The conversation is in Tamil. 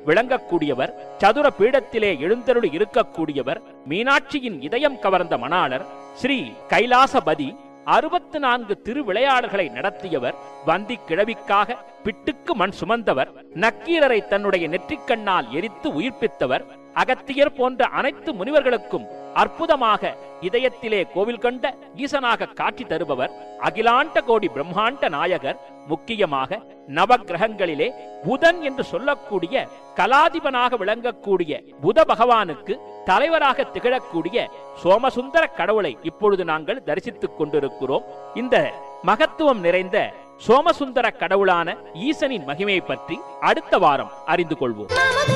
விளங்கக்கூடியவர் சதுர பீடத்திலே எழுந்தருளி இருக்கக்கூடியவர் மீனாட்சியின் இதயம் கவர்ந்த மணாளர் ஸ்ரீ கைலாசபதி அறுபத்து நான்கு திருவிளையாடல்களை நடத்தியவர் வந்தி கிழவிக்காக பிட்டுக்கு மண் சுமந்தவர் நக்கீரரை தன்னுடைய நெற்றிக்கண்ணால் எரித்து உயிர்ப்பித்தவர் அகத்தியர் போன்ற அனைத்து முனிவர்களுக்கும் அற்புதமாக இதயத்திலே கோவில் கண்ட ஈசனாக காட்சி தருபவர் அகிலாண்ட கோடி பிரம்மாண்ட நாயகர் முக்கியமாக நவக்கிரகங்களிலே புதன் என்று சொல்லக்கூடிய கலாதிபனாக விளங்கக்கூடிய புத பகவானுக்கு தலைவராக திகழக்கூடிய சோமசுந்தர கடவுளை இப்பொழுது நாங்கள் தரிசித்துக் கொண்டிருக்கிறோம் இந்த மகத்துவம் நிறைந்த சோமசுந்தர கடவுளான ஈசனின் மகிமையை பற்றி அடுத்த வாரம் அறிந்து கொள்வோம்